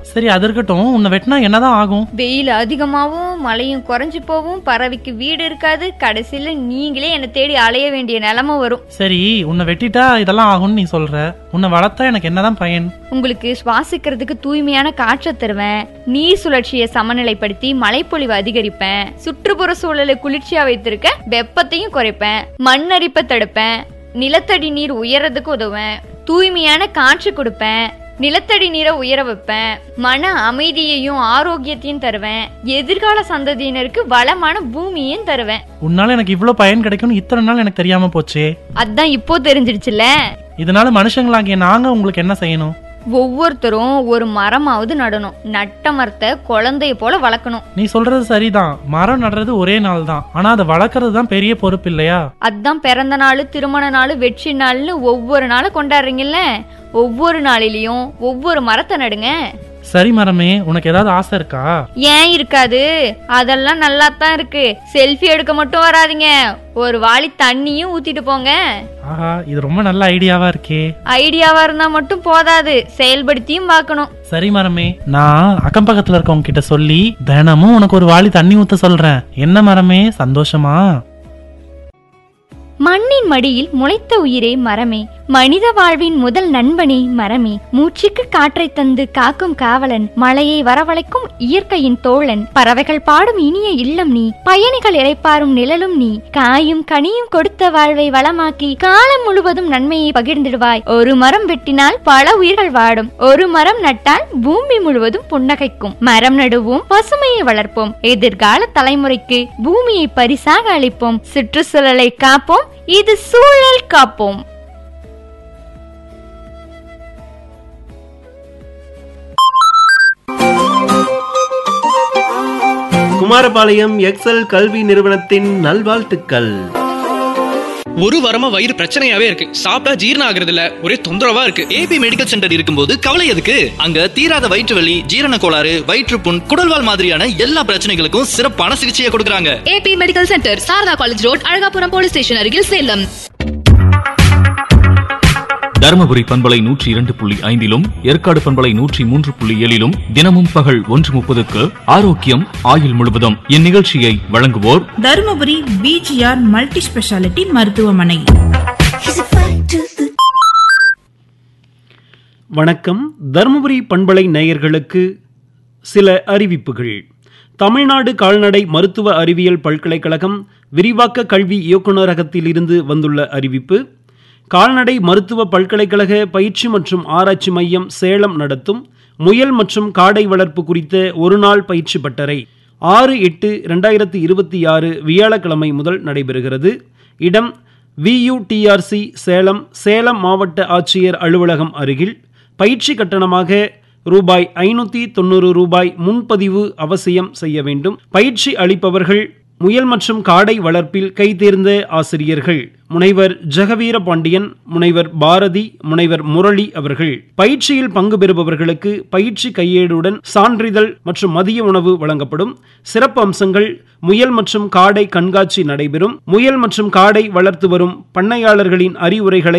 சரி அது இருக்கட்டும் உன்னை வெட்டினா என்னதான் ஆகும் வெயில் அதிகமாவும் மழையும் குறைஞ்சு போவும் பறவைக்கு வீடு இருக்காது கடைசியில நீங்களே என்னை தேடி அலைய வேண்டிய நிலைமை வரும் சரி உன்னை வெட்டிட்டா இதெல்லாம் ஆகும்னு நீ சொல்ற உன்னை வளர்த்தா எனக்கு என்னதான் பயன் உங்களுக்கு சுவாசிக்கிறதுக்கு தூய்மையான காற்றை தருவேன் நீர் சுழற்சியை சமநிலைப்படுத்தி மழைப்பொழிவு அதிகரிப்பேன் சுற்றுப்புற சூழலை குளிர்ச்சியா வைத்திருக்க வெப்பத்தையும் குறைப்பேன் மண்ணரிப்பை தடுப்பேன் நிலத்தடி நீர் உயரதுக்கு உதவுவேன் தூய்மையான காற்று கொடுப்பேன் நிலத்தடி நீரை உயர வைப்பேன் மன அமைதியையும் ஆரோக்கியத்தையும் தருவேன் எதிர்கால சந்ததியினருக்கு வளமான பூமியையும் தருவேன் உன்னால எனக்கு இவ்ளோ பயன் கிடைக்கும்னு இத்தனை நாள் எனக்கு தெரியாம போச்சே அதான் இப்போ தெரிஞ்சிடுச்சுல இதனால மனுஷங்களாகிய நாங்க உங்களுக்கு என்ன செய்யணும் ஒவ்வொருத்தரும் ஒரு மரமாவது நடணும் நட்ட மரத்தை குழந்தைய போல வளர்க்கணும் நீ சொல்றது சரிதான் மரம் நடுறது ஒரே நாள் தான் ஆனா அதை வளர்க்கறது தான் பெரிய பொறுப்பு இல்லையா அதான் பிறந்த நாள் திருமண நாள் வெற்றி நாள்னு ஒவ்வொரு நாளும் கொண்டாடுறீங்கல்ல ஒவ்வொரு நாளிலையும் ஒவ்வொரு மரத்தை நடுங்க சரி மரமே உனக்கு ஏதாவது ஆசை இருக்கா ஏன் இருக்காது அதெல்லாம் நல்லா தான் இருக்கு செல்ஃபி எடுக்க மட்டும் வராதீங்க ஒரு வாளி தண்ணியும் ஊத்திட்டு போங்க ஆஹா இது ரொம்ப நல்ல ஐடியாவா இருக்கே ஐடியாவா இருந்தா மட்டும் போதாது செயல்படுத்தியும் பார்க்கணும் சரி மரமே நான் அக்கம் பக்கத்துல இருக்கவங்க கிட்ட சொல்லி தினமும் உனக்கு ஒரு வாளி தண்ணி ஊத்த சொல்றேன் என்ன மரமே சந்தோஷமா மண்ணின் மடியில் முளைத்த உயிரே மரமே மனித வாழ்வின் முதல் நண்பனே மரமே மூச்சுக்கு காற்றை தந்து காக்கும் காவலன் மழையை வரவழைக்கும் இயற்கையின் தோழன் பறவைகள் பாடும் இனிய இல்லம் நீ பயணிகள் இறைப்பாரும் நிழலும் நீ காயும் கனியும் கொடுத்த வாழ்வை வளமாக்கி காலம் முழுவதும் நன்மையை பகிர்ந்திடுவாய் ஒரு மரம் வெட்டினால் பல உயிர்கள் வாடும் ஒரு மரம் நட்டால் பூமி முழுவதும் புன்னகைக்கும் மரம் நடுவோம் பசுமையை வளர்ப்போம் எதிர்கால தலைமுறைக்கு பூமியை பரிசாக அளிப்போம் சுற்றுச்சூழலை காப்போம் இது சூழல் காப்போம் குமாரபாளையம் எக்ஸல் கல்வி நிறுவனத்தின் நல்வாழ்த்துக்கள் ஒரு வாரமா வயிறு பிரச்சனையாவே இருக்கு சாப்பிட்டா ஜீரணம் ஆகுறது இல்ல ஒரே தொந்தரவா இருக்கு ஏபி மெடிக்கல் சென்டர் இருக்கும்போது கவலை எதுக்கு அங்க தீராத வயிற்று வலி ஜீரண கோளாறு வயிற்றுப்புண் குடல்வால் மாதிரியான எல்லா பிரச்சனைகளுக்கும் சிறப்பான சிகிச்சையை கொடுக்கறாங்க A P medical centre Sarada college road Alagapuram police station அருகில் சேலம் தருமபுரி பண்பலை நூற்றி இரண்டு புள்ளி ஐந்திலும் ஏற்காடு பண்பலை நூற்றி மூன்று புள்ளி ஏழிலும் தினமும் பகல் ஒன்று முப்பதுக்கு ஆரோக்கியம் ஆயுள் முழுவதும் இந்நிகழ்ச்சியை வழங்குவோர் தருமபுரி பிஜிஆர் மல்டி ஸ்பெஷாலிட்டி மருத்துவமனை வணக்கம் தருமபுரி பண்பலை நேயர்களுக்கு சில அறிவிப்புகள் தமிழ்நாடு கால்நடை மருத்துவ அறிவியல் பல்கலைக்கழகம் விரிவாக்க கல்வி இயக்குநரகத்திலிருந்து வந்துள்ள அறிவிப்பு கால்நடை மருத்துவ பல்கலைக்கழக பயிற்சி மற்றும் ஆராய்ச்சி மையம் சேலம் நடத்தும் முயல் மற்றும் காடை வளர்ப்பு குறித்த ஒருநாள் பயிற்சி பட்டறை ஆறு எட்டு ரெண்டாயிரத்தி இருபத்தி ஆறு வியாழக்கிழமை முதல் நடைபெறுகிறது இடம் வியூடிஆர்சி சேலம் சேலம் மாவட்ட ஆட்சியர் அலுவலகம் அருகில் பயிற்சி கட்டணமாக ரூபாய் ஐநூற்றி தொண்ணூறு ரூபாய் முன்பதிவு அவசியம் செய்ய வேண்டும் பயிற்சி அளிப்பவர்கள் முயல் மற்றும் காடை வளர்ப்பில் கைதேர்ந்த ஆசிரியர்கள் முனைவர் ஜெகவீர பாண்டியன் முனைவர் பாரதி முனைவர் முரளி அவர்கள் பயிற்சியில் பங்கு பெறுபவர்களுக்கு பயிற்சி கையேடுடன் சான்றிதழ் மற்றும் மதிய உணவு வழங்கப்படும் சிறப்பு அம்சங்கள் முயல் மற்றும் காடை கண்காட்சி நடைபெறும் முயல் மற்றும் காடை வளர்த்து வரும் பண்ணையாளர்களின் அறிவுரைகளை